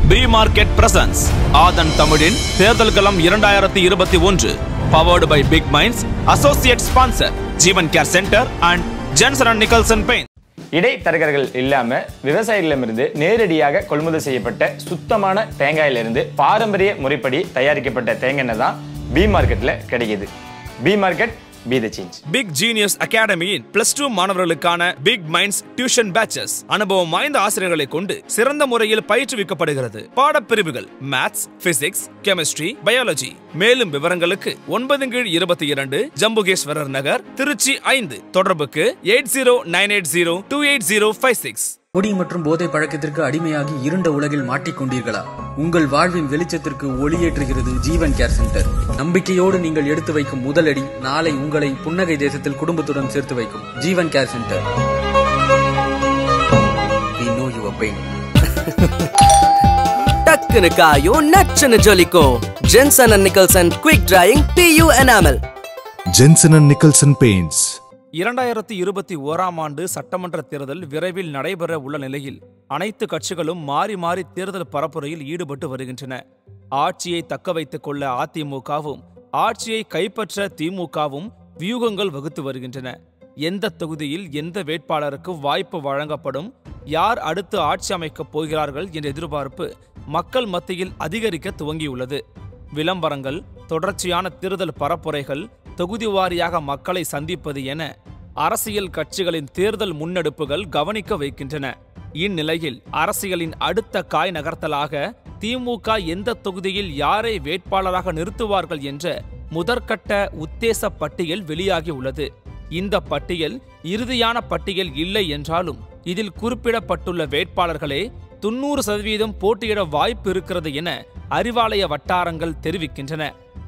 B market presence ஆதன் தமிழின் தேர்தல் களம் இரண்டாயிரத்தி இருபத்தி ஒன்று powered by big minds associate sponsor Jeevan care centre and Jensen and Nicholson paint இடைத்தரகர்கள் இல்லாம விவசாயிகளிடமிருந்து நேரடியாக கொள்முதல் செய்யப்பட்ட சுத்தமான தேங்காயிலிருந்து பாரம்பரிய முறைப்படி தயாரிக்கப்பட்ட தேங்காய் எண்ணெய் தான் பி மார்க்கெட்ல கிடைக்குது B market be the change big genius அகாடமியின் பிளஸ் டூ மாணவர்களுக்கான பிக் மைண்ட்ஸ் டியூஷன் பேச்சஸ் அனுபவம் வாய்ந்த ஆசிரியர்களை கொண்டு சிறந்த முறையில் பயிற்றுவிக்கப்படுகிறது பாடப்பிரிவுகள் மேத்ஸ் பிசிக்ஸ் கெமிஸ்ட்ரி பயாலஜி மேலும் விவரங்களுக்கு ஒன்பது கீழ் இருபத்தி இரண்டு ஜம்புகேஸ்வரர் நகர் திருச்சி ஐந்து தொடர்புக்கு eight zero nine eight zero two eight zero five six குடி மற்றும் போதை பழக்கத்திற்கு அடிமையாகி இருண்ட உலகில் மாட்டிக்கொண்டீர்களா உங்கள் வாழ்வின் வெளிச்சத்திற்கு ஒளியேற்றுகிறது ஜீவன் கேர் சென்டர் நம்பிக்கையோடு நீங்கள் எடுத்து வைக்கும் முதலடி நாளை உங்களை புன்னகை தேசத்தில் குடும்பத்துடன் சேர்த்து வைக்கும் Jeevan care centre We know your pain. டக்குனு காயும் நச்சுன்னு ஜொலிக்கும் Jensen and Nicholson quick drying PU enamel Jensen and Nicholson Paints. இரண்டாயிரத்தி இருபத்தி ஓராம் ஆண்டு சட்டமன்ற தேர்தல் விரைவில் நடைபெற உள்ள நிலையில் அனைத்து கட்சிகளும் மாறி மாறி தேர்தல் பரப்புரையில் ஈடுபட்டு வருகின்றன ஆட்சியை தக்க வைத்துக் கொள்ள அதிமுகவும் ஆட்சியை கைப்பற்ற திமுகவும் வியூகங்கள் வகுத்து வருகின்றன எந்த தொகுதியில் எந்த வேட்பாளருக்கு வாய்ப்பு வழங்கப்படும் யார் அடுத்து ஆட்சி அமைக்கப் போகிறார்கள் என்ற எதிர்பார்ப்பு மக்கள் மத்தியில் அதிகரிக்க துவங்கியுள்ளது விளம்பரங்கள் தொடர்ச்சியான தேர்தல் பரப்புரைகள் தொகுதி வாரியாக மக்களை சந்திப்பது என அரசியல் கட்சிகளின் தேர்தல் முன்னெடுப்புகள் கவனிக்க வைக்கின்றன இந்நிலையில் அரசியலின் அடுத்த காய் நகர்த்தலாக திமுக எந்த தொகுதியில் யாரை வேட்பாளராக நிறுத்துவார்கள் என்ற முதற்கட்ட உத்தேச பட்டியல் வெளியாகி உள்ளது இந்த பட்டியல் இறுதியான பட்டியல் இல்லை என்றாலும் இதில் குறிப்பிடப்பட்டுள்ள வேட்பாளர்களே தொண்ணூறு சதவீதம் போட்டியிட வாய்ப்பு இருக்கிறது என அறிவாலய வட்டாரங்கள் தெரிவிக்கின்றன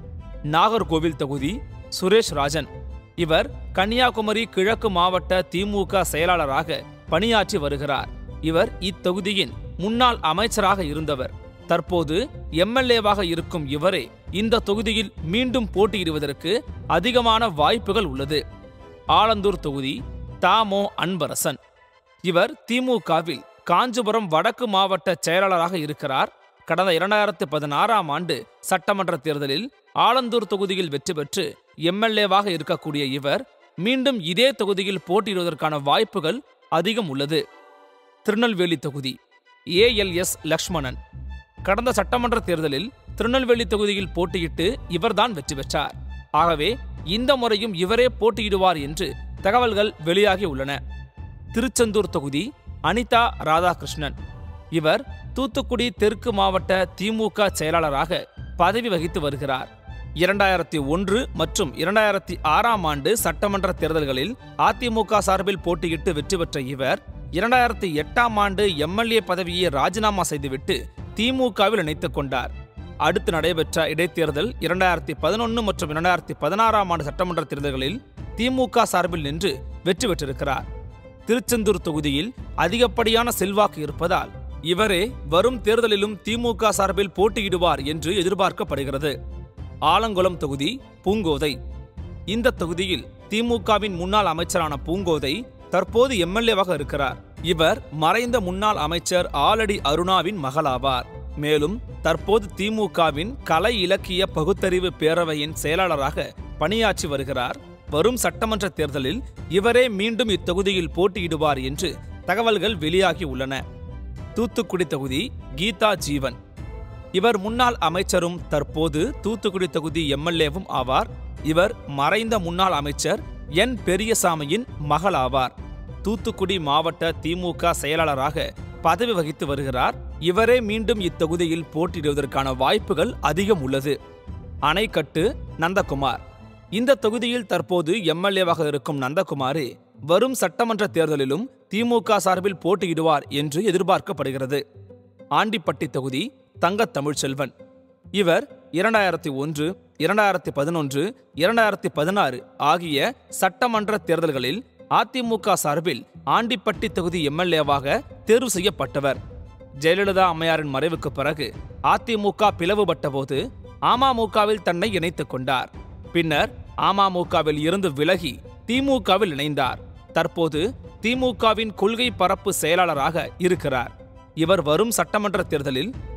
நாகர்கோவில் தொகுதி சுரேஷ் ராஜன் இவர் கன்னியாகுமரி கிழக்கு மாவட்ட திமுக செயலாளராக பணியாற்றி வருகிறார் இவர் இத்தொகுதியின் முன்னாள் அமைச்சராக இருந்தவர் தற்போது எம்எல்ஏவாக இருக்கும் இவரே இந்த தொகுதியில் மீண்டும் போட்டியிடுவதற்கு அதிகமான வாய்ப்புகள் உள்ளது ஆலந்தூர் தொகுதி தாமோ அன்பரசன் இவர் திமுகவில் காஞ்சிபுரம் வடக்கு மாவட்ட செயலாளராக இருக்கிறார் கடந்த இரண்டாயிரத்து பதினாறாம் ஆண்டு சட்டமன்ற தேர்தலில் ஆலந்தூர் தொகுதியில் வெற்றி பெற்று எம்எல்ஏவாக இருக்கக்கூடிய இவர் மீண்டும் இதே தொகுதியில் போட்டியிடுவதற்கான வாய்ப்புகள் அதிகம் உள்ளது திருநெல்வேலி தொகுதி ஏஎல்எஸ் லக்ஷ்மணன் கடந்த சட்டமன்ற தேர்தலில் திருநெல்வேலி தொகுதியில் போட்டியிட்டு இவர்தான் வெற்றி பெற்றார் ஆகவே இந்த முறையும் இவரே போட்டியிடுவார் என்று தகவல்கள் வெளியாகி உள்ளன திருச்செந்தூர் தொகுதி அனிதா ராதாகிருஷ்ணன் இவர் தூத்துக்குடி தெற்கு மாவட்ட திமுக செயலாளராக பதவி வகித்து வருகிறார் இரண்டாயிரத்தி ஒன்று மற்றும் இரண்டாயிரத்தி ஆறாம் ஆண்டு சட்டமன்ற தேர்தல்களில் அதிமுக சார்பில் போட்டியிட்டு வெற்றி பெற்ற இவர் இரண்டாயிரத்தி எட்டாம் ஆண்டு எம்எல்ஏ பதவியை ராஜினாமா செய்துவிட்டு திமுகவில் இணைத்துக் கொண்டார் அடுத்து நடைபெற்ற இடைத்தேர்தல் இரண்டாயிரத்தி பதினொன்று மற்றும் இரண்டாயிரத்தி பதினாறாம் ஆண்டு சட்டமன்ற தேர்தல்களில் திமுக சார்பில் நின்று வெற்றி பெற்றிருக்கிறார் திருச்செந்தூர் தொகுதியில் அதிகப்படியான செல்வாக்கு இருப்பதால் இவரே வரும் தேர்தலிலும் திமுக சார்பில் போட்டியிடுவார் என்று எதிர்பார்க்கப்படுகிறது ஆலங்குளம் தொகுதி பூங்கோதை இந்த தொகுதியில் திமுகவின் முன்னாள் அமைச்சரான பூங்கோதை தற்போது எம்எல்ஏவாக இருக்கிறார் இவர் மறைந்த முன்னாள் அமைச்சர் ஆலடி அருணாவின் மகளாவார் மேலும் தற்போது திமுகவின் கலை இலக்கிய பகுத்தறிவு பேரவையின் செயலாளராக பணியாற்றி வருகிறார் வரும் சட்டமன்ற தேர்தலில் இவரே மீண்டும் இத்தொகுதியில் போட்டியிடுவார் என்று தகவல்கள் வெளியாகி உள்ளன தூத்துக்குடி தொகுதி கீதா ஜீவன் இவர் முன்னாள் அமைச்சரும் தற்போது தூத்துக்குடி தொகுதி எம்எல்ஏவும் ஆவார் இவர் மறைந்த முன்னாள் அமைச்சர் என் பெரியசாமியின் மகள் ஆவார் தூத்துக்குடி மாவட்ட திமுக செயலாளராக பதவி வகித்து வருகிறார் இவரே மீண்டும் இத்தொகுதியில் போட்டியிடுவதற்கான வாய்ப்புகள் அதிகம் உள்ளது அணைக்கட்டு நந்தகுமார் இந்த தொகுதியில் தற்போது எம்எல்ஏவாக இருக்கும் நந்தகுமாரே வரும் சட்டமன்ற தேர்தலிலும் திமுக சார்பில் போட்டியிடுவார் என்று எதிர்பார்க்கப்படுகிறது ஆண்டிப்பட்டி தொகுதி தங்கத் தமிழ்ச்செல்வன் இவர் இரண்டாயிரத்தி ஒன்று இரண்டாயிரத்தி பதினொன்று இரண்டாயிரத்தி பதினாறு ஆகிய சட்டமன்ற தேர்தல்களில் அதிமுக சார்பில் ஆண்டிப்பட்டி தொகுதி எம்எல்ஏவாக தேர்வு செய்யப்பட்டவர் ஜெயலலிதா அம்மையாரின் மறைவுக்கு பிறகு அதிமுக பிளவுபட்டபோது அமமுகவில் தன்னை இணைத்துக் கொண்டார் பின்னர் அமமுகவில் இருந்து விலகி திமுகவில் இணைந்தார் தற்போது திமுகவின் கொள்கை பரப்பு செயலாளராக இருக்கிறார் இவர் வரும் சட்டமன்ற தேர்தலில்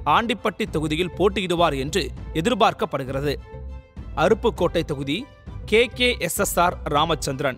ஆண்டிப்பட்டி தொகுதியில் போட்டியிடுவார் என்று எதிர்பார்க்கப்படுகிறது அருப்புக்கோட்டை தொகுதி K K S S R Ramachandran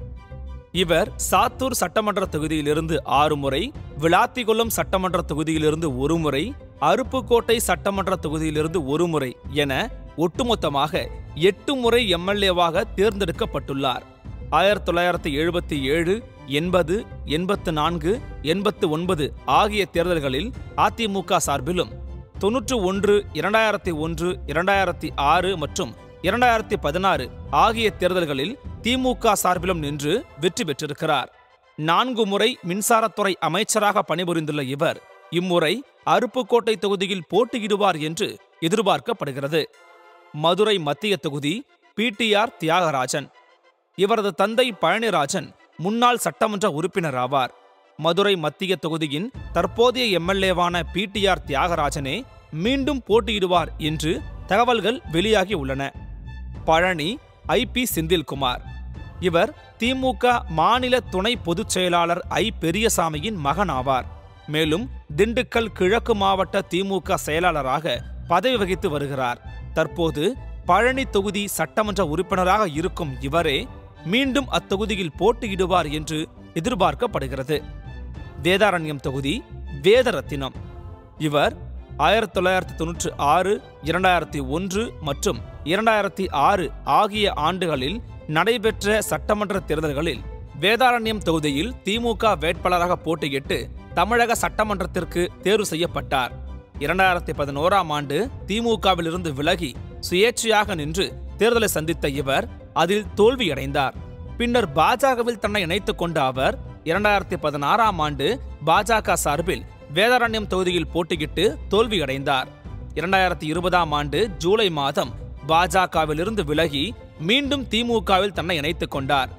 இவர் சாத்தூர் சட்டமன்ற தொகுதியிலிருந்து ஆறு முறை விளாத்திகுளம் சட்டமன்ற தொகுதியிலிருந்து ஒரு முறை அருப்புக்கோட்டை சட்டமன்ற தொகுதியிலிருந்து ஒரு முறை என ஒட்டுமொத்தமாக எட்டு முறை எம்எல்ஏவாக தேர்ந்தெடுக்கப்பட்டுள்ளார் ஆயிரத்தி தொள்ளாயிரத்தி எழுபத்தி ஏழு எண்பது எண்பத்து நான்கு எண்பத்து ஒன்பது ஆகிய தேர்தல்களில் அதிமுக சார்பிலும் தொன்னூற்று ஒன்று இரண்டாயிரத்தி ஒன்று இரண்டாயிரத்தி ஆறு மற்றும் இரண்டாயிரத்தி பதினாறு ஆகிய தேர்தல்களில் திமுக சார்பிலும் நின்று வெற்றி பெற்றிருக்கிறார் நான்கு முறை மின்சாரத்துறை அமைச்சராக பணிபுரிந்துள்ள இவர் இம்முறை அருப்புக்கோட்டை தொகுதியில் போட்டியிடுவார் என்று எதிர்பார்க்கப்படுகிறது மதுரை மத்திய தொகுதி பிடிஆர் தியாகராஜன் இவரது தந்தை பழனிராஜன் முன்னாள் சட்டமன்ற உறுப்பினர் ஆவார் மதுரை மத்திய தொகுதியின் தற்போதைய எம்எல்ஏவான பிடிஆர் தியாகராஜனே மீண்டும் போட்டியிடுவார் என்று தகவல்கள் வெளியாகி உள்ளன பழனி ஐ பி செந்தில்குமார் இவர் திமுக மாநில துணை பொதுச் செயலாளர் ஐ பெரியசாமியின் மகன் ஆவார் மேலும் திண்டுக்கல் கிழக்கு மாவட்ட திமுக செயலாளராக பதவி வகித்து வருகிறார் தற்போது பழனி தொகுதி சட்டமன்ற உறுப்பினராக இருக்கும் இவரே மீண்டும் அத்தொகுதியில் போட்டியிடுவார் என்று எதிர்பார்க்கப்படுகிறது வேதாரண்யம் தொகுதி வேதரத்தினம் இவர் ஆயிரத்தி தொள்ளாயிரத்தி தொன்னூற்றி ஆறு இரண்டாயிரத்தி ஒன்று மற்றும் இரண்டாயிரத்தி ஆறு ஆகிய ஆண்டுகளில் நடைபெற்ற சட்டமன்ற தேர்தல்களில் வேதாரண்யம் தொகுதியில் திமுக வேட்பாளராக போட்டியிட்டு தமிழக சட்டமன்றத்திற்கு தேர்வு செய்யப்பட்டார் இரண்டாயிரத்தி பதினோராம் ஆண்டு திமுகவிலிருந்து விலகி சுயேட்சையாக நின்று தேர்தலை சந்தித்த இவர் அதில் தோல்வியடைந்தார் பின்னர் பாஜகவில் தன்னை இணைத்துக் கொண்ட அவர் இரண்டாயிரத்தி பதினாறாம் ஆண்டு பாஜக சார்பில் வேதாரண்யம் தொகுதியில் போட்டியிட்டு தோல்வியடைந்தார் இரண்டாயிரத்தி இருபதாம் ஆண்டு ஜூலை மாதம் பாஜகவிலிருந்து விலகி மீண்டும் திமுகவில் தன்னை இணைத்துக் கொண்டார்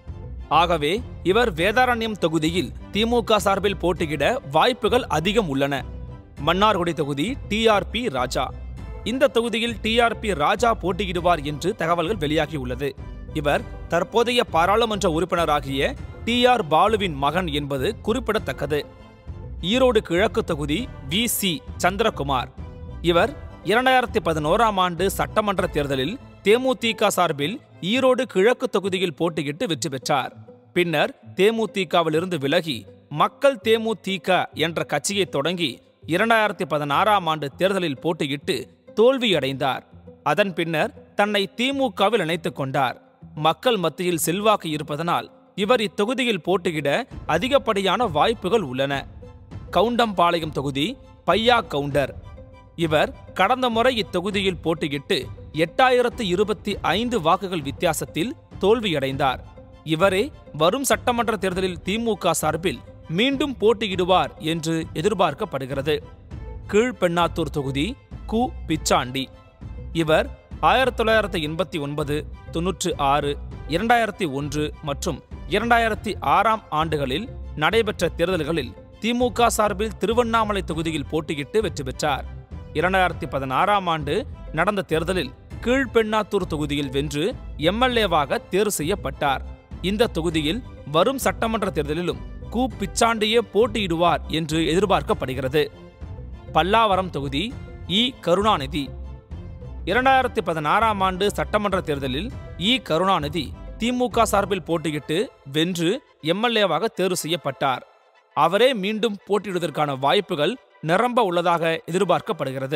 ஆகவே இவர் வேதாரண்யம் தொகுதியில் திமுக சார்பில் போட்டியிட வாய்ப்புகள் அதிகம் உள்ளன மன்னார்குடி தொகுதி டிஆர்பி ராஜா இந்த தொகுதியில் டிஆர்பி ராஜா போட்டியிடுவார் என்று தகவல்கள் வெளியாகியுள்ளது இவர் தற்போதைய பாராளுமன்ற உறுப்பினராகிய டி ஆர் பாலுவின் மகன் என்பது குறிப்பிடத்தக்கது ஈரோடு கிழக்கு தொகுதி வி சி சந்திரகுமார் இவர் இரண்டாயிரத்தி பதினோராம் ஆண்டு சட்டமன்ற தேர்தலில் தேமுதிக சார்பில் ஈரோடு கிழக்கு தொகுதியில் போட்டியிட்டு வெற்றி பெற்றார் பின்னர் தேமுதிகவிலிருந்து விலகி மக்கள் தேமுதிக என்ற கட்சியை தொடங்கி இரண்டாயிரத்தி பதினாறாம் ஆண்டு தேர்தலில் போட்டியிட்டு தோல்வியடைந்தார் அதன் பின்னர் தன்னை திமுகவில் இணைத்துக் கொண்டார் மக்கள் மத்தியில் செல்வாக்கு இருப்பதனால் இவர் இத்தொகுதியில் போட்டியிட அதிகப்படியான வாய்ப்புகள் உள்ளன கவுண்டம்பாளையம் தொகுதி பையா கவுண்டர் இவர் கடந்த முறை இத்தொகுதியில் போட்டியிட்டு எட்டாயிரத்து இருபத்தி ஐந்து வாக்குகள் வித்தியாசத்தில் தோல்வியடைந்தார் இவரே வரும் சட்டமன்ற தேர்தலில் திமுக சார்பில் மீண்டும் போட்டியிடுவார் என்று எதிர்பார்க்கப்படுகிறது கீழ்பெண்ணாத்தூர் தொகுதி கு பிச்சாண்டி இவர் ஆயிரத்தி தொள்ளாயிரத்தி எண்பத்தி ஒன்பது தொன்னூற்று ஆறு இரண்டாயிரத்தி ஒன்று மற்றும் இரண்டாயிரத்தி ஆறாம் ஆண்டுகளில் நடைபெற்ற தேர்தல்களில் திமுக சார்பில் திருவண்ணாமலை தொகுதியில் போட்டியிட்டு வெற்றி பெற்றார் இரண்டாயிரத்தி பதினாறாம் ஆண்டு நடந்த தேர்தலில் கீழ்பெண்ணாத்தூர் தொகுதியில் வென்று எம்எல்ஏவாக தேர்வு செய்யப்பட்டார் இந்த தொகுதியில் வரும் சட்டமன்ற தேர்தலிலும் கு பிச்சாண்டியே போட்டியிடுவார் என்று எதிர்பார்க்கப்படுகிறது பல்லாவரம் தொகுதி இ கருணாநிதி இரண்டாயிரத்தி பதினாறாம் ஆண்டு சட்டமன்ற தேர்தலில் இ கருணாநிதி திமுக சார்பில் போட்டியிட்டு வென்று எம்எல்ஏவாக தேர்வு செய்யப்பட்டார் அவரே மீண்டும் போட்டியிடுவதற்கான வாய்ப்புகள் நிரம்ப உள்ளதாக எதிர்பார்க்கப்படுகிறது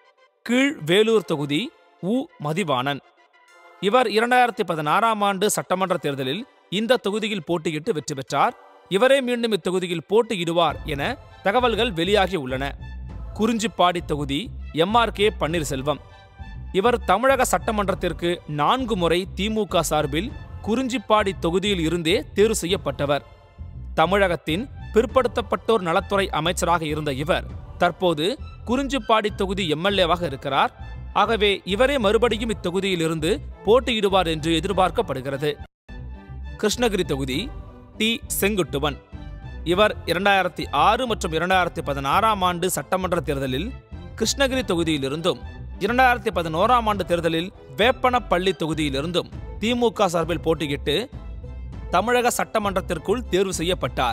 கீழ் வேலூர் தொகுதி உ மதிவாணன் இவர் இரண்டாயிரத்தி பதினாறாம் ஆண்டு சட்டமன்ற தேர்தலில் இந்த தொகுதியில் போட்டியிட்டு வெற்றி பெற்றார் இவரே மீண்டும் இத்தொகுதியில் போட்டியிடுவார் என தகவல்கள் வெளியாகி உள்ளன குறிஞ்சிப்பாடி தொகுதி எம்ஆர் கே பன்னீர்செல்வம் இவர் தமிழக சட்டமன்றத்திற்கு நான்கு முறை திமுக சார்பில் குறிஞ்சிப்பாடி தொகுதியில் இருந்தே தேர்வு செய்யப்பட்டவர் தமிழகத்தின் பிற்படுத்தப்பட்டோர் நலத்துறை அமைச்சராக இருந்த இவர் தற்போது குறிஞ்சிப்பாடி தொகுதி எம்எல்ஏவாக இருக்கிறார் ஆகவே இவரே மறுபடியும் இத்தொகுதியிலிருந்து போட்டியிடுவார் என்று எதிர்பார்க்கப்படுகிறது கிருஷ்ணகிரி தொகுதி டி செங்குட்டுவன் இவர் இரண்டாயிரத்தி ஆறு மற்றும் இரண்டாயிரத்தி பதினாறாம் ஆண்டு சட்டமன்ற தேர்தலில் கிருஷ்ணகிரி தொகுதியிலிருந்தும் இரண்டாயிரத்தி பதினோராம் ஆண்டு தேர்தலில் வேப்பனப்பள்ளி தொகுதியிலிருந்தும் திமுக சார்பில் போட்டியிட்டு தமிழக சட்டமன்றத்திற்குள் தேர்வு செய்யப்பட்டார்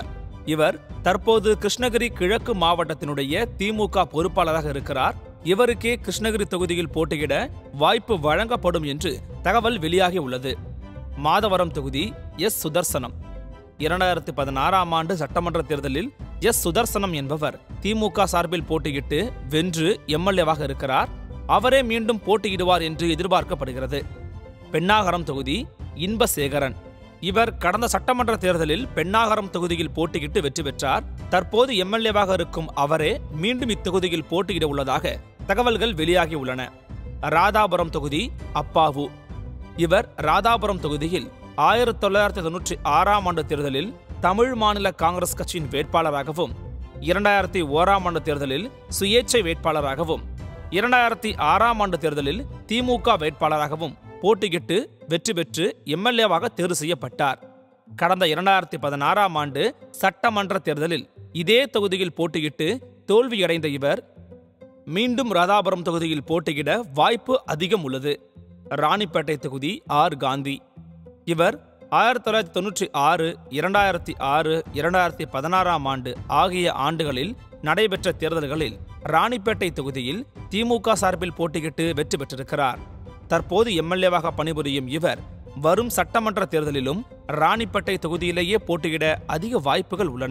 இவர் தற்போது கிருஷ்ணகிரி கிழக்கு மாவட்டத்தினுடைய திமுக பொறுப்பாளராக இருக்கிறார் இவருக்கே கிருஷ்ணகிரி தொகுதியில் போட்டியிட வாய்ப்பு வழங்கப்படும் என்று தகவல் வெளியாகி உள்ளது மாதவரம் தொகுதி எஸ் சுதர்சனம் இரண்டாயிரத்தி பதினாறாம் ஆண்டு சட்டமன்ற தேர்தலில் எஸ் சுதர்சனம் என்பவர் திமுக சார்பில் போட்டியிட்டு வென்று எம்எல்ஏவாக இருக்கிறார் அவரே மீண்டும் போட்டியிடுவார் என்று எதிர்பார்க்கப்படுகிறது பெண்ணாகரம் தொகுதி இன்பசேகரன் இவர் கடந்த சட்டமன்ற தேர்தலில் பெண்ணாகரம் தொகுதியில் போட்டியிட்டு வெற்றி பெற்றார் தற்போது எம்எல்ஏவாக இருக்கும் அவரே மீண்டும் இத்தொகுதியில் போட்டியிட உள்ளதாக தகவல்கள் வெளியாகி உள்ளன ராதாபுரம் தொகுதி அப்பாவு இவர் ராதாபுரம் தொகுதியில் ஆயிரத்தி தொள்ளாயிரத்தி தொன்னூற்றி ஆறாம் ஆண்டு தேர்தலில் தமிழ் மாநில காங்கிரஸ் கட்சியின் வேட்பாளராகவும் இரண்டாயிரத்தி ஓராம் ஆண்டு தேர்தலில் சுயேட்சை வேட்பாளராகவும் இரண்டாயிரத்தி ஆறாம் ஆண்டு தேர்தலில் திமுக வேட்பாளராகவும் போட்டியிட்டு வெற்றி பெற்று எம்எல்ஏவாக தேர்வு செய்யப்பட்டார் கடந்த இரண்டாயிரத்தி பதினாறாம் ஆண்டு சட்டமன்ற தேர்தலில் இதே தொகுதியில் போட்டியிட்டு தோல்வியடைந்த இவர் மீண்டும் ராதாபுரம் தொகுதியில் போட்டியிட வாய்ப்பு அதிகம் உள்ளது ராணிப்பேட்டை தொகுதி ஆர் காந்தி இவர் ஆயிரத்தி தொள்ளாயிரத்தி தொன்னூற்றி ஆறு இரண்டாயிரத்தி ஆறு இரண்டாயிரத்தி பதினாறாம் ஆண்டு ஆகிய ஆண்டுகளில் நடைபெற்ற தேர்தல்களில் ராணிப்பேட்டை தொகுதியில் திமுக சார்பில் போட்டியிட்டு வெற்றி பெற்றிருக்கிறார் தற்போது எம்எல்ஏவாக பணிபுரியும் இவர் வரும் சட்டமன்ற தேர்தலிலும் ராணிப்பேட்டை தொகுதியிலேயே போட்டியிட அதிக வாய்ப்புகள் உள்ளன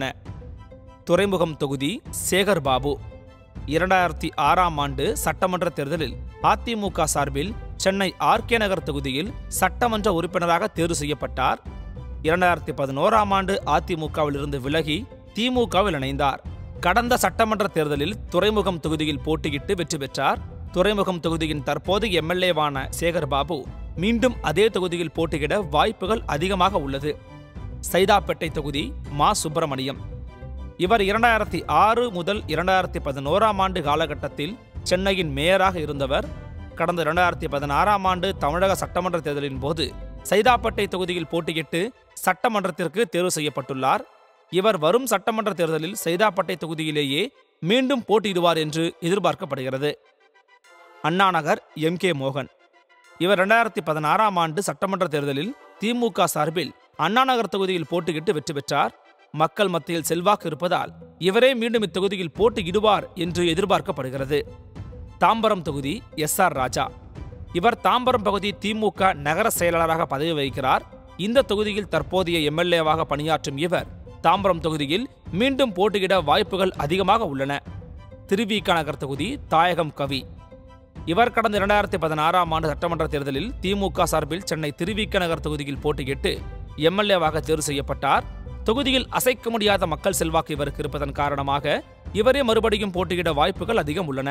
துறைமுகம் தொகுதி சேகர் பாபு இரண்டாயிரத்தி ஆறாம் ஆண்டு சட்டமன்ற தேர்தலில் அதிமுக சார்பில் சென்னை ஆர்கே நகர் தொகுதியில் சட்டமன்ற உறுப்பினராக தேர்வு செய்யப்பட்டார் இரண்டாயிரத்தி பதினோராம் ஆண்டு அதிமுகவில் இருந்து விலகி திமுகவில் இணைந்தார் கடந்த சட்டமன்ற தேர்தலில் துறைமுகம் தொகுதியில் போட்டியிட்டு வெற்றி பெற்றார் துறைமுகம் தொகுதியின் தற்போது எம்எல்ஏவான சேகர் பாபு மீண்டும் அதே தொகுதியில் போட்டியிட வாய்ப்புகள் அதிகமாக உள்ளது சைதாப்பேட்டை தொகுதி மா சுப்பிரமணியம் இவர் இரண்டாயிரத்தி ஆறு முதல் இரண்டாயிரத்தி பதினோராம் ஆண்டு காலகட்டத்தில் சென்னையின் மேயராக இருந்தவர் கடந்த இரண்டாயிரத்தி பதினாறாம் ஆண்டு தமிழக சட்டமன்ற தேர்தலின் போது சைதாப்பேட்டை தொகுதியில் போட்டியிட்டு சட்டமன்றத்திற்கு தேர்வு செய்யப்பட்டுள்ளார் இவர் வரும் சட்டமன்ற தேர்தலில் சைதாப்பேட்டை தொகுதியிலேயே மீண்டும் போட்டியிடுவார் என்று எதிர்பார்க்கப்படுகிறது அண்ணாநகர் எம் கே மோகன் இவர் இரண்டாயிரத்தி பதினாறாம் ஆண்டு சட்டமன்ற தேர்தலில் திமுக சார்பில் அண்ணாநகர் தொகுதியில் போட்டியிட்டு வெற்றி பெற்றார் மக்கள் மத்தியில் செல்வாக்கு இருப்பதால் இவரே மீண்டும் இத்தொகுதியில் போட்டியிடுவார் என்று எதிர்பார்க்கப்படுகிறது தாம்பரம் தொகுதி எஸ் ஆர் ராஜா இவர் தாம்பரம் பகுதி திமுக நகர செயலாளராக பதவி வகிக்கிறார் இந்த தொகுதியில் தற்போதைய எம்எல்ஏவாக பணியாற்றும் இவர் தாம்பரம் தொகுதியில் மீண்டும் போட்டியிட வாய்ப்புகள் அதிகமாக உள்ளன திருவிக நகர் தொகுதி தாயகம் கவி இவர் கடந்த இரண்டாயிரத்தி பதினாறாம் ஆண்டு சட்டமன்ற தேர்தலில் திமுக சார்பில் சென்னை திருவிக்க நகர் தொகுதியில் போட்டியிட்டு எம்எல்ஏவாக தேர்வு செய்யப்பட்டார் தொகுதியில் அசைக்க முடியாத மக்கள் செல்வாக்கு இவருக்கு இருப்பதன் காரணமாக இவரே மறுபடியும் போட்டியிட வாய்ப்புகள் அதிகம் உள்ளன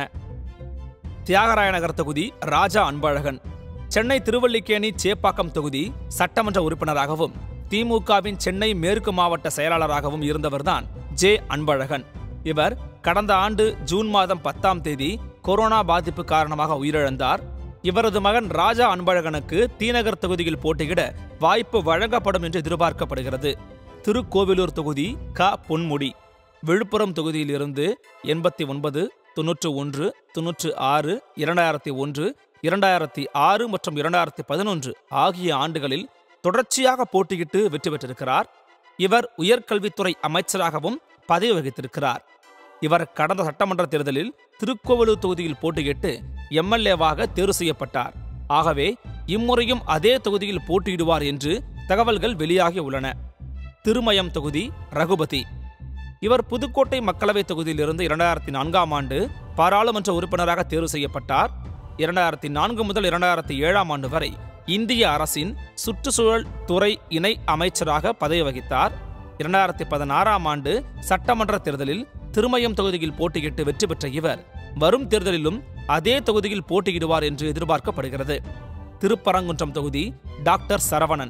தியாகராய நகர் தொகுதி ராஜா அன்பழகன் சென்னை திருவல்லிக்கேணி சேப்பாக்கம் தொகுதி சட்டமன்ற உறுப்பினராகவும் திமுகவின் சென்னை மேற்கு மாவட்ட செயலாளராகவும் இருந்தவர்தான் ஜே அன்பழகன் இவர் கடந்த ஆண்டு ஜூன் மாதம் பத்தாம் தேதி கொரோனா பாதிப்பு காரணமாக உயிரிழந்தார் இவரது மகன் ராஜா அன்பழகனுக்கு தீநகர் தொகுதியில் போட்டியிட வாய்ப்பு வழங்கப்படும் என்று எதிர்பார்க்கப்படுகிறது திருக்கோவிலூர் தொகுதி க பொன்முடி விழுப்புரம் தொகுதியிலிருந்து எண்பத்தி ஒன்பது தொன்னூற்று ஒன்று தொன்னூற்று ஆறு இரண்டாயிரத்தி ஒன்று இரண்டாயிரத்தி ஆறு மற்றும் இரண்டாயிரத்தி பதினொன்று ஆகிய ஆண்டுகளில் தொடர்ச்சியாக போட்டியிட்டு வெற்றி பெற்றிருக்கிறார் இவர் உயர்கல்வித்துறை அமைச்சராகவும் பதவி வகித்திருக்கிறார் இவர் கடந்த சட்டமன்ற தேர்தலில் திருக்கோவிலூர் தொகுதியில் போட்டியிட்டு எம்எல்ஏவாக தேர்வு செய்யப்பட்டார் ஆகவே இம்முறையும் அதே தொகுதியில் போட்டியிடுவார் என்று தகவல்கள் வெளியாகி உள்ளன திருமயம் தொகுதி ரகுபதி இவர் புதுக்கோட்டை மக்களவைத் தொகுதியிலிருந்து இரண்டாயிரத்தி நான்காம் ஆண்டு பாராளுமன்ற உறுப்பினராக தேர்வு செய்யப்பட்டார் இரண்டாயிரத்தி நான்கு முதல் இரண்டாயிரத்தி ஏழாம் ஆண்டு வரை இந்திய அரசின் சுற்றுச்சூழல் துறை இணை அமைச்சராக பதவி வகித்தார் இரண்டாயிரத்தி பதினாறாம் ஆண்டு சட்டமன்ற தேர்தலில் திருமயம் தொகுதியில் போட்டியிட்டு வெற்றி பெற்ற இவர் வரும் தேர்தலிலும் அதே தொகுதியில் போட்டியிடுவார் என்று எதிர்பார்க்கப்படுகிறது திருப்பரங்குன்றம் தொகுதி டாக்டர் சரவணன்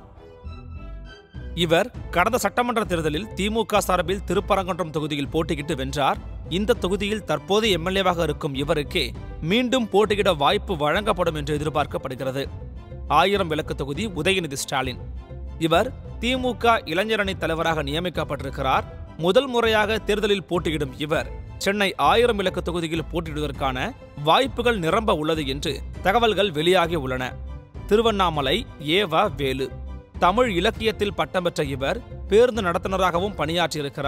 இவர் கடந்த சட்டமன்ற தேர்தலில் திமுக சார்பில் திருப்பரங்குன்றம் தொகுதியில் போட்டியிட்டு வென்றார் இந்த தொகுதியில் தற்போது எம்எல்ஏவாக இருக்கும் இவருக்கே மீண்டும் போட்டியிட வாய்ப்பு வழங்கப்படும் என்று எதிர்பார்க்கப்படுகிறது ஆயிரம் விளக்கு தொகுதி உதயநிதி ஸ்டாலின் இவர் திமுக இளைஞரணி தலைவராக நியமிக்கப்பட்டிருக்கிறார் முதல் முறையாக தேர்தலில் போட்டியிடும் இவர் சென்னை ஆயிரம் விளக்கு தொகுதியில் போட்டியிடுவதற்கான வாய்ப்புகள் நிரம்ப உள்ளது என்று தகவல்கள் வெளியாகி உள்ளன திருவண்ணாமலை ஏவா வேலு தமிழ் இலக்கியத்தில் பட்டம் பெற்ற இவர் பேருந்து நடத்துனராகவும் பணியாற்றியிருக்கிறார்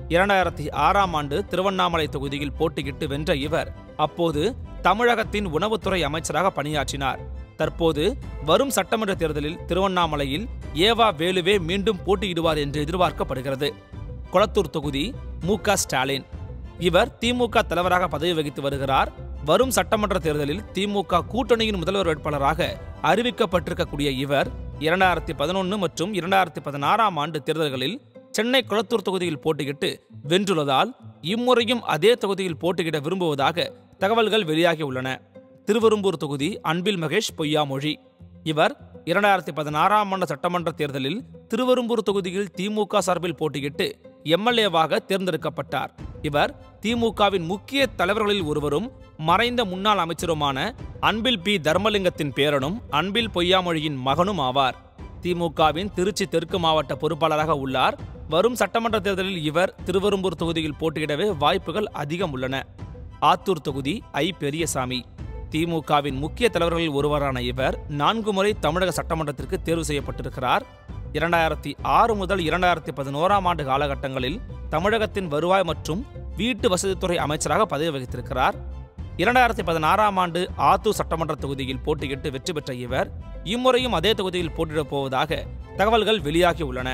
இரண்டாயிரத்தி ஆறாம் ஆண்டு திருவண்ணாமலை தொகுதியில் போட்டியிட்டு வென்ற இவர் அப்போது தமிழகத்தின் உணவுத்துறை அமைச்சராக பணியாற்றினார் தற்போது வரும் சட்டமன்ற தேர்தலில் திருவண்ணாமலையில் ஏவா வேலுவே மீண்டும் போட்டியிடுவார் என்று எதிர்பார்க்கப்படுகிறது கொளத்தூர் தொகுதி மு க ஸ்டாலின் இவர் திமுக தலைவராக பதவி வகித்து வருகிறார் வரும் சட்டமன்ற தேர்தலில் திமுக கூட்டணியின் முதல்வர் வேட்பாளராக அறிவிக்கப்பட்டிருக்கக்கூடிய இவர் இரண்டாயிரத்தி பதினொன்று மற்றும் இரண்டாயிரத்தி பதினாறாம் ஆண்டு தேர்தல்களில் சென்னை கொளத்தூர் தொகுதியில் போட்டியிட்டு வென்றுள்ளதால் இம்முறையும் அதே தொகுதியில் போட்டியிட விரும்புவதாக தகவல்கள் வெளியாகியுள்ளன திருவெரும்பூர் தொகுதி அன்பில் மகேஷ் பொய்யாமொழி இவர் இரண்டாயிரத்தி பதினாறாம் ஆண்டு சட்டமன்ற தேர்தலில் திருவெரும்பூர் தொகுதியில் திமுக சார்பில் போட்டியிட்டு எம்எல்ஏவாக தேர்ந்தெடுக்கப்பட்டார் இவர் திமுகவின் முக்கிய தலைவர்களில் ஒருவரும் மறைந்த முன்னாள் அமைச்சருமான அன்பில் பி தர்மலிங்கத்தின் பேரனும் அன்பில் பொய்யாமொழியின் மகனும் ஆவார் திமுகவின் திருச்சி தெற்கு மாவட்ட பொறுப்பாளராக உள்ளார் வரும் சட்டமன்ற தேர்தலில் இவர் திருவெரும்பூர் தொகுதியில் போட்டியிடவே வாய்ப்புகள் அதிகம் உள்ளன ஆத்தூர் தொகுதி ஐ பெரியசாமி திமுகவின் முக்கிய தலைவர்களில் ஒருவரான இவர் நான்கு முறை தமிழக சட்டமன்றத்திற்கு தேர்வு செய்யப்பட்டிருக்கிறார் இரண்டாயிரத்தி ஆறு முதல் இரண்டாயிரத்தி பதினோராம் ஆண்டு காலகட்டங்களில் தமிழகத்தின் வருவாய் மற்றும் வீட்டு வசதித்துறை அமைச்சராக பதவி வகித்திருக்கிறார் இரண்டாயிரத்தி பதினாறாம் ஆண்டு ஆத்தூர் சட்டமன்ற தொகுதியில் போட்டியிட்டு வெற்றி பெற்ற இவர் இம்முறையும் அதே தொகுதியில் போட்டியிடப் போவதாக தகவல்கள் வெளியாகியுள்ளன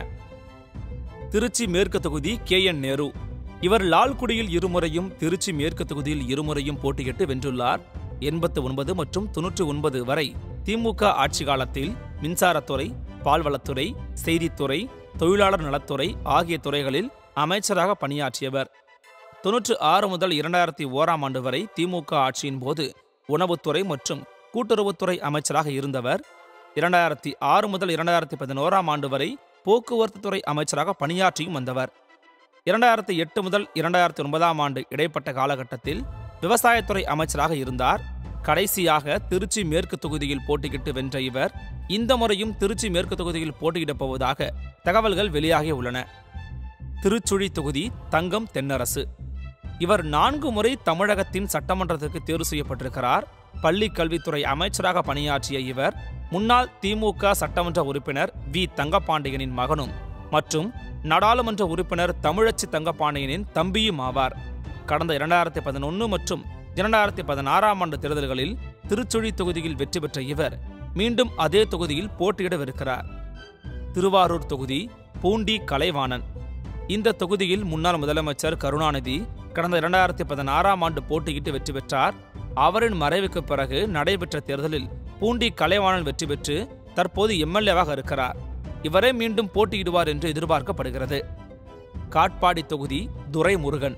திருச்சி மேற்கு தொகுதி கே என் நேரு இவர் லால்குடியில் இருமுறையும் திருச்சி மேற்கு தொகுதியில் இருமுறையும் போட்டியிட்டு வென்றுள்ளார் எண்பத்து ஒன்பது மற்றும் தொன்னூற்றி ஒன்பது வரை திமுக ஆட்சி காலத்தில் மின்சாரத்துறை பால்வளத்துறை செய்தித்துறை தொழிலாளர் நலத்துறை ஆகிய துறைகளில் அமைச்சராக பணியாற்றியவர் தொன்னூற்று ஆறு முதல் இரண்டாயிரத்தி ஓராம் ஆண்டு வரை திமுக ஆட்சியின் போது உணவுத்துறை மற்றும் கூட்டுறவுத்துறை அமைச்சராக இருந்தவர் இரண்டாயிரத்தி ஆறு முதல் இரண்டாயிரத்தி பதினோராம் ஆண்டு வரை போக்குவரத்து துறை அமைச்சராக பணியாற்றியும் வந்தவர் இரண்டாயிரத்தி எட்டு முதல் இரண்டாயிரத்தி ஒன்பதாம் ஆண்டு இடைப்பட்ட காலகட்டத்தில் விவசாயத்துறை அமைச்சராக இருந்தார் கடைசியாக திருச்சி மேற்கு தொகுதியில் போட்டியிட்டு வென்ற இவர் இந்த முறையும் திருச்சி மேற்கு தொகுதியில் போட்டியிடப் போவதாக தகவல்கள் வெளியாகி உள்ளன திருச்சுழி தொகுதி தங்கம் தென்னரசு இவர் நான்கு முறை தமிழகத்தின் சட்டமன்றத்திற்கு தேர்வு செய்யப்பட்டிருக்கிறார் பள்ளி கல்வித்துறை அமைச்சராக பணியாற்றிய இவர் முன்னாள் திமுக சட்டமன்ற உறுப்பினர் வி தங்கபாண்டியனின் மகனும் மற்றும் நாடாளுமன்ற உறுப்பினர் தமிழச்சி தங்கபாண்டியனின் தம்பியும் ஆவார் கடந்த இரண்டாயிரத்தி பதினொன்று மற்றும் இரண்டாயிரத்தி பதினாறாம் ஆண்டு தேர்தல்களில் திருச்சுழி தொகுதியில் வெற்றி பெற்ற இவர் மீண்டும் அதே தொகுதியில் போட்டியிடவிருக்கிறார் திருவாரூர் தொகுதி பூண்டி கலைவாணன் இந்த தொகுதியில் முன்னாள் முதலமைச்சர் கருணாநிதி கடந்த இரண்டாயிரத்தி பதினாறாம் ஆண்டு போட்டியிட்டு வெற்றி பெற்றார் அவரின் மறைவுக்கு பிறகு நடைபெற்ற தேர்தலில் பூண்டி கலைவாணன் வெற்றி பெற்று தற்போது எம்எல்ஏவாக இருக்கிறார் இவரே மீண்டும் போட்டியிடுவார் என்று எதிர்பார்க்கப்படுகிறது காட்பாடி தொகுதி துரைமுருகன்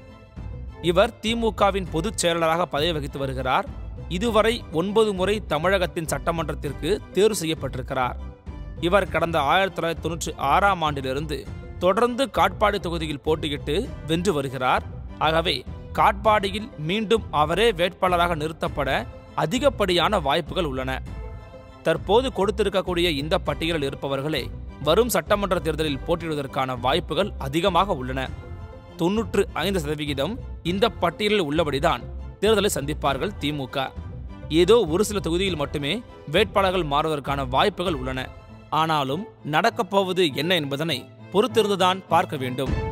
இவர் திமுகவின் பொதுச் செயலாளராக பதவி வகித்து வருகிறார் இதுவரை ஒன்பது முறை தமிழகத்தின் சட்டமன்றத்திற்கு தேர்வு செய்யப்பட்டிருக்கிறார் இவர் கடந்த ஆயிரத்தி தொள்ளாயிரத்தி தொன்னூற்றி ஆறாம் ஆண்டிலிருந்து தொடர்ந்து காட்பாடி தொகுதியில் போட்டியிட்டு வென்று வருகிறார் ஆகவே காட்பாடியில் மீண்டும் அவரே வேட்பாளராக நிறுத்தப்பட அதிகப்படியான வாய்ப்புகள் உள்ளன தற்போது கொடுத்திருக்கக்கூடிய இந்த பட்டியலில் இருப்பவர்களே வரும் சட்டமன்ற தேர்தலில் போட்டியிடுவதற்கான வாய்ப்புகள் அதிகமாக உள்ளன தொன்னூற்று ஐந்து சதவிகிதம் இந்த பட்டியலில் உள்ளபடிதான் தேர்தலை சந்திப்பார்கள் திமுக ஏதோ ஒரு சில தொகுதியில் மட்டுமே வேட்பாளர்கள் மாறுவதற்கான வாய்ப்புகள் உள்ளன ஆனாலும் நடக்கப் போவது என்ன என்பதனை பொறுத்திருந்துதான் பார்க்க வேண்டும்